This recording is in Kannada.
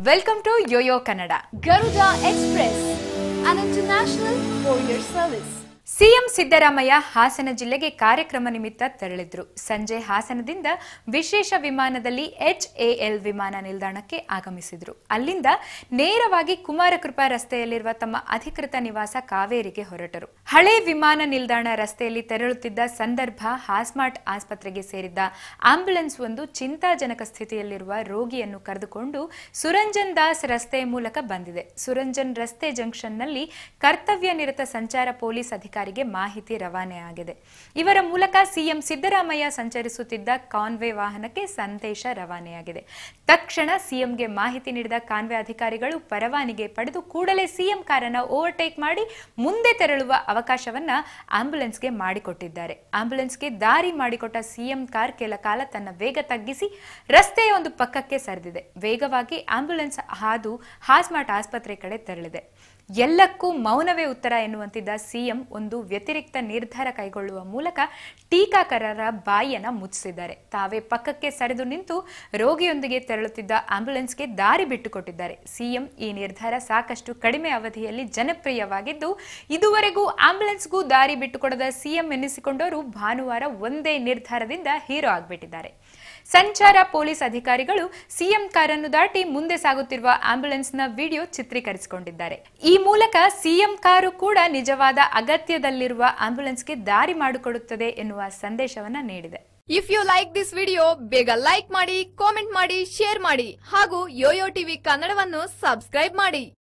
Welcome to YoYo Kannada Garuda Express, an international courier service. CM Siddaramaiah Hassan ಜಿಲ್ಲೆಗೆ ಕಾರ್ಯಕ್ರಮ ನಿಮಿತ್ತ ತೆರಳಿದ್ರು ಸಂಜೆ ಹಾಸನದಿಂದ ವಿಶೇಷ ವಿಮಾನದಲ್ಲಿ ಎಚ್ಎಎಲ್ ವಿಮಾನ ನಿಲ್ದಾಣಕ್ಕೆ ಆಗಮಿಸಿದ್ರು ಅಲ್ಲಿಂದ ನೇರವಾಗಿ ಕುಮಾರಕೃಪಾ ರಸ್ತೆಯಲ್ಲಿರುವ ತಮ್ಮ ಅಧಿಕೃತ ನಿವಾಸ ಕಾವೇರಿಗೆ ಹೊರಟರು ಹಳೆ ವಿಮಾನ ನಿಲ್ದಾಣ ರಸ್ತೆಯಲ್ಲಿ ತೆರಳುತ್ತಿದ್ದ ಸಂದರ್ಭ ಹಾಸ್ಮಾರ್ಟ್ ಆಸ್ಪತ್ರೆಗೆ ಸೇರಿದ್ದ ಆಂಬ್ಯುಲೆನ್ಸ್ ಒಂದು ಚಿಂತಾಜನಕ ಸ್ಥಿತಿಯಲ್ಲಿರುವ ರೋಗಿಯನ್ನು ಕರೆದುಕೊಂಡು ಸುರಂಜನ್ ದಾಸ್ ರಸ್ತೆ ಮೂಲಕ ಬಂದಿದೆ ಸುರಂಜನ್ ರಸ್ತೆ ಜಂಕ್ಷನ್ನಲ್ಲಿ ಕರ್ತವ್ಯ ನಿರತ ಸಂಚಾರ ಪೊಲೀಸ್ ಅಧಿಕಾರಿಗೆ ಮಾಹಿತಿ ರವಾನೆಯಾಗಿದೆ ಇವರ ಮೂಲಕ ಸಿಎಂ ಸಿದ್ದರಾಮಯ್ಯ ಸಂಚರಿಸುತ್ತಿದ್ದ ಕಾನ್ವೆ ವಾಹನಕ್ಕೆ ಸಂದೇಶ ರವಾನೆಯಾಗಿದೆ ತಕ್ಷಣ ಸಿಎಂಗೆ ಮಾಹಿತಿ ನೀಡಿದ ಕಾನ್ವೆ ಅಧಿಕಾರಿಗಳು ಪರವಾನಿಗೆ ಪಡೆದು ಕೂಡಲೇ ಸಿಎಂ ಕಾರನ್ನು ಓವರ್ಟೇಕ್ ಮಾಡಿ ಮುಂದೆ ತೆರಳುವ ಅವಕಾಶವನ್ನ ಆಂಬ್ಯುಲೆನ್ಸ್ಗೆ ಮಾಡಿಕೊಟ್ಟಿದ್ದಾರೆ ಆಂಬ್ಯುಲೆನ್ಸ್ಗೆ ದಾರಿ ಮಾಡಿಕೊಟ್ಟ ಸಿಎಂ ಕಾರ್ ಕೆಲ ಕಾಲ ತನ್ನ ವೇಗ ತಗ್ಗಿಸಿ ರಸ್ತೆಯ ಒಂದು ಪಕ್ಕಕ್ಕೆ ಸರಿದಿದೆ ವೇಗವಾಗಿ ಆಂಬ್ಯುಲೆನ್ಸ್ ಹಾದು ಹಾಸ್ಮಾರ್ಟ್ ಆಸ್ಪತ್ರೆ ಕಡೆ ತೆರಳಿದೆ ಎಲ್ಲಕ್ಕೂ ಮೌನವೇ ಉತ್ತರ ಎನ್ನುವಂತಿದ್ದ ಸಿಎಂ ಒಂದು ವ್ಯತಿರಿಕ್ತ ನಿರ್ಧಾರ ಕೈಗೊಳ್ಳುವ ಮೂಲಕ ಟೀಕಾಕಾರರ ಬಾಯಿಯನ್ನ ಮುಚ್ಚಿಸಿದ್ದಾರೆ ತಾವೇ ಪಕ್ಕಕ್ಕೆ ಸರಿದು ನಿಂತು ರೋಗಿಯೊಂದಿಗೆ ತೆರಳುತ್ತಿದ್ದ ಆಂಬ್ಯುಲೆನ್ಸ್ಗೆ ದಾರಿ ಬಿಟ್ಟುಕೊಟ್ಟಿದ್ದಾರೆ ಸಿಎಂ ಈ ನಿರ್ಧಾರ ಸಾಕಷ್ಟು ಕಡಿಮೆ ಅವಧಿಯಲ್ಲಿ ಜನಪ್ರಿಯವಾಗಿದ್ದು ಇದುವರೆಗೂ ಆಂಬ್ಯುಲೆನ್ಸ್ಗೂ ದಾರಿ ಬಿಟ್ಟುಕೊಡದ ಸಿಎಂ ಎನ್ನಿಸಿಕೊಂಡವರು ಭಾನುವಾರ ಒಂದೇ ನಿರ್ಧಾರದಿಂದ ಹೀರೋ ಆಗ್ಬಿಟ್ಟಿದ್ದಾರೆ ಸಂಚಾರ ಪೊಲೀಸ್ ಅಧಿಕಾರಿಗಳು ಸಿಎಂ ಕಾರನ್ನು ದಾಟಿ ಮುಂದೆ ಸಾಗುತ್ತಿರುವ ಆಂಬ್ಯುಲೆನ್ಸ್ನ ವಿಡಿಯೋ ಚಿತ್ರೀಕರಿಸಿಕೊಂಡಿದ್ದಾರೆ ಈ ಮೂಲಕ ಸಿಎಂ ಕಾರು ಕೂಡ ನಿಜವಾದ ಅಗತ್ಯದಲ್ಲಿರುವ ಆಂಬ್ಯುಲೆನ್ಸ್ಗೆ ದಾರಿ ಮಾಡಿಕೊಡುತ್ತದೆ ಎನ್ನುವ ಸಂದೇಶವನ್ನ ನೀಡಿದೆ if you like this video ಬೇಗ ಲೈಕ್ ಮಾಡಿ ಕಾಮೆಂಟ್ ಮಾಡಿ ಶೇರ್ ಮಾಡಿ ಹಾಗೂ ಯೋಯೋ ಟಿವಿ ಕನ್ನಡವನ್ನು ಸಬ್ಸ್ಕ್ರೈಬ್ ಮಾಡಿ